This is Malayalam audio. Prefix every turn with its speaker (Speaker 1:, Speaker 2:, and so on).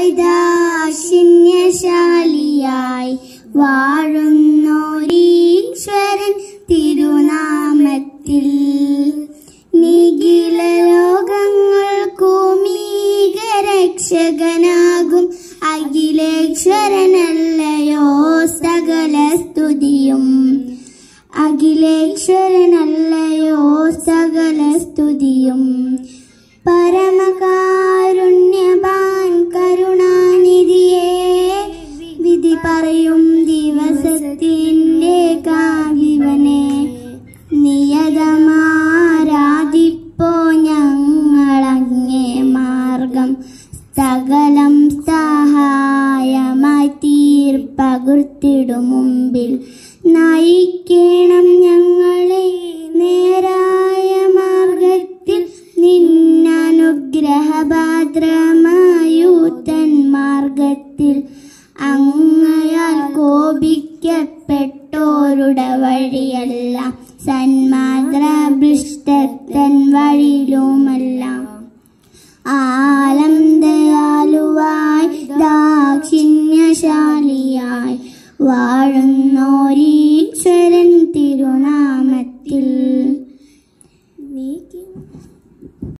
Speaker 1: ദാക്ഷിണ്യശാലിയായി വാഴുന്നോരീശ്വരൻ തിരുനാമത്തിൽ നിഖില ലോകങ്ങൾക്കുമീകരക്ഷകനാകും അഖിലേശ്വരനല്ലയോ സകല സ്തുതിയും അഖിലേശ്വരനല്ലയോ സകല സ്തുതിയും പരമകാരുണ്യവാൻ കരുണാനിധിയെ വിധി പറയും ദിവസത്തിന്റെ കാവിവനെ നിയതമാരാധിപ്പോ ഞങ്ങളങ്ങേ മാർഗം സകലം സഹായമായി തീർപ്പകുർത്തിടും മുമ്പിൽ നയിക്കണം ഞങ്ങളെ നേരായ മാർഗത്തിൽ നിന്നനുഗ്രഹപാത്രമായൂത്തൻ മാർഗത്തിൽ അങ്ങയാൽ കോപിക്കപ്പെട്ടോരുടെ വഴിയല്ല സന്മാത്ര ഭൃഷ്ടത്തൻ വഴിയിലുമെല്ലാം ആലം ദയാലുവായി ദാക്ഷിണ്യശാലിയായി വാഴുന്നോ